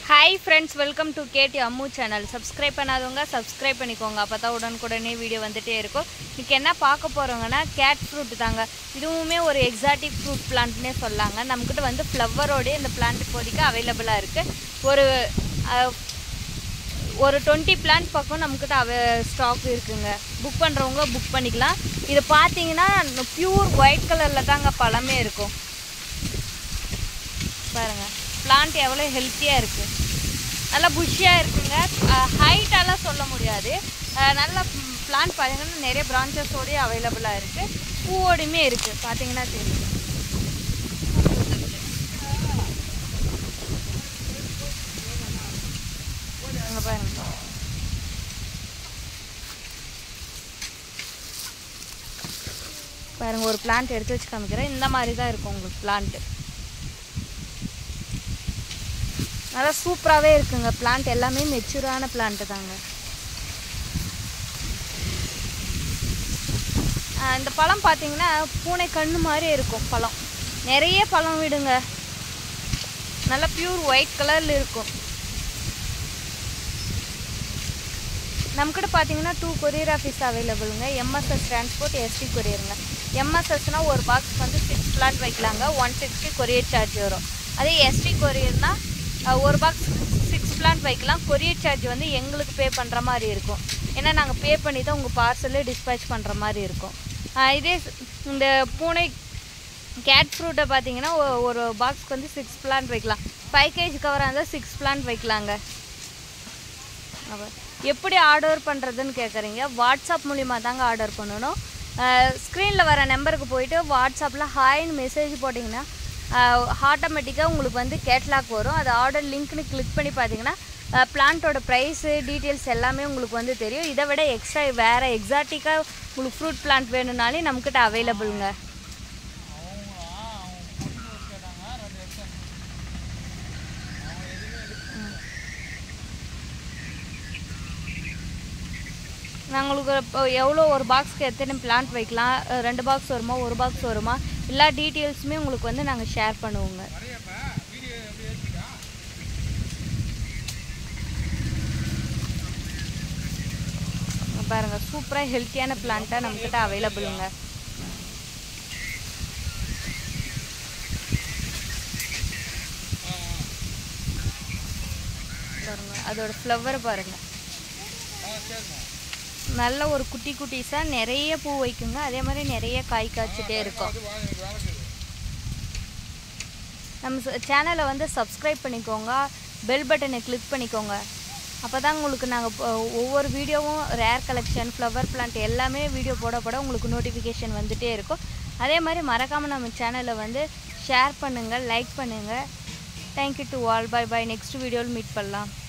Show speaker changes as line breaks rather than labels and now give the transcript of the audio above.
hi friends welcome to KD Ammu channel subscribe பண்ணாதவங்க subscribe பண்ணிக்கோங்க அப்போ தான் உடனுக்குடனே வீடியோ வந்துட்டே இருக்கும் இன்றைக்கி என்ன பார்க்க போகிறோங்கன்னா கேட் ஃப்ரூட் தாங்க இதுவுமே ஒரு எக்ஸாட்டிக் ஃப்ரூட் பிளான்ட்னே சொல்லாங்க நம்மக்கிட்ட வந்து ஃப்ளவரோடய இந்த பிளான்ட் இப்போதைக்கு அவைலபிளாக இருக்குது ஒரு அஹ், ஒரு டுவெண்ட்டி பிளான்ட் பக்கம் நம்மக்கிட்ட அவ ஸ்டாக் இருக்குங்க புக் பண்ணுறவங்க புக் பண்ணிக்கலாம் இது பார்த்தீங்கன்னா பியூர் ஒயிட் கலரில் தாங்க பழமே இருக்கும் பாருங்கள் பிளான்ட் எவ்வளோ ஹெல்த்தியாக இருக்குது நல்லா புஷ்ஷியாக இருக்குங்க ஹைட்டாலாம் சொல்ல முடியாது அஹ் நல்ல பிளான்ட் பார்த்தீங்கன்னா நிறைய பிரான்ச்சஸோடய அவைலபிளாக இருக்குது பூவோடையுமே இருக்குது பார்த்தீங்கன்னா தெரியும் அங்க பாருங்க பாருங்க ஒரு பிளான்ட் எடுத்து வச்சு காமிக்கிறேன் இந்த மாதிரி தான் இருக்கும் உங்களுக்கு பிளான்ட்டு நல்லா சூப்பராகவே இருக்குங்க பிளான்ட் எல்லாமே மெச்சூரான பிளான்ட்டு தாங்க ஆஹ் இந்த பழம் பார்த்தீங்கன்னா பூனை கண்ணு மாதிரி இருக்கும் பழம் நிறைய பழம் விடுங்க நல்லா பியூர் ஒயிட் கலரில் இருக்கும் நம்மக்கிட்ட பார்த்தீங்கன்னா டூ கொரியர் ஆஃபீஸ் அவைலபிளுங்க எம்எஸ்எஸ் டிரான்ஸ்போர்ட் எஸ்டி கொரியருங்க எம்எஸ்எஸ்னால் ஒரு பாக்ஸ் வந்து சிக்ஸ் பிளான்ட் வைக்கலாங்க ஒன் சிக்ஸ்டி கொரியர் சார்ஜ் வரும் அதே எஸ்டி கொரியர்னால் ஒரு பாக்ஸ் சிக்ஸ் பிளான்ட் வைக்கலாம் கொரியர் சார்ஜ் வந்து எங்களுக்கு பே பண்ணுற மாதிரி இருக்கும் ஏன்னா நாங்கள் பே பண்ணி தான் உங்கள் பார்சலே டிஸ்பேச் பண்ணுற மாதிரி இருக்கும் ஆஹ் இதே இந்த பூனை கேட் ஃப்ரூட்டை பார்த்தீங்கன்னா ஒ- ஒரு பாக்ஸ்க்கு வந்து சிக்ஸ் பிளான்ட் வைக்கலாம் ஃபைவ் கேஜி கவராக இருந்தால் சிக்ஸ் பிளான்ட் வைக்கலாங்க அப்ப எப்படி ஆர்டர் பண்ணுறதுன்னு கேட்குறீங்க வாட்ஸ்அப் மூலிமா தாங்க ஆர்டர் பண்ணணும் ஸ்க்ரீனில் வர நம்பருக்கு போயிட்டு வாட்ஸ்அப்பில் ஹாய்னு மெசேஜ் போட்டிங்கன்னா ஆட்டோமேட்டிக்காக உங்களுக்கு வந்து கேட்லாக் வரும் அது ஆர்டர் லிங்க்னு கிளிக் பண்ணி பார்த்தீங்கன்னா பிளான்ட்டோட ப்ரைஸு டீட்டெயில்ஸ் எல்லாமே உங்களுக்கு வந்து தெரியும் இதை விட எக்ஸ்ட்ரா வேறு எக்ஸாட்டிக்காக உங்களுக்கு ஃப்ரூட் பிளான்ட் வேணும்னாலே நம்மக்கிட்ட அவைலபிளுங்க நாங்கள் உங்களுக்கு இப்போ எவ்வளோ ஒரு பாக்ஸ்க்கு எத்தனை பிளான்ட் வைக்கலாம் அஹ் ரெண்டு பாக்ஸ் வருமா ஒரு பாக்ஸ் வருமா எல்லா டீட்டெயில்ஸுமே உங்களுக்கு வந்து நாங்கள் ஷேர் பண்ணுவோங்க இங்க பாருங்க சூப்பராக ஹெல்த்தியான பிளான்ட்டாக நம்மக்கிட்ட அவைலபிளுங்க பாருங்க அதோட ஃப்ளவர் பாருங்க நல்ல ஒரு குட்டி குட்டிஸாக நிறைய பூ வைக்குங்க அதே மாதிரி நிறைய காய் காய்ச்சிட்டே இருக்கும் நம்ம சேனலை வந்து சப்ஸ்கிரைப் பண்ணிக்கோங்க பெல் பட்டனை கிளிக் பண்ணிக்கோங்க அப்போ தான் உங்களுக்கு நாங்கள் ஒவ்வொரு வீடியோவும் ரேர் கலெக்ஷன் ஃப்ளவர் பிளான்ட் எல்லாமே வீடியோ போட போட உங்களுக்கு நோட்டிஃபிகேஷன் வந்துகிட்டே இருக்கும் அதே மாதிரி மறக்காமல் நம்ம சேனலை வந்து ஷேர் பண்ணுங்கள் லைக் பண்ணுங்கள் thank you to all bye bye next வீடியோவில் மீட் பண்ணலாம்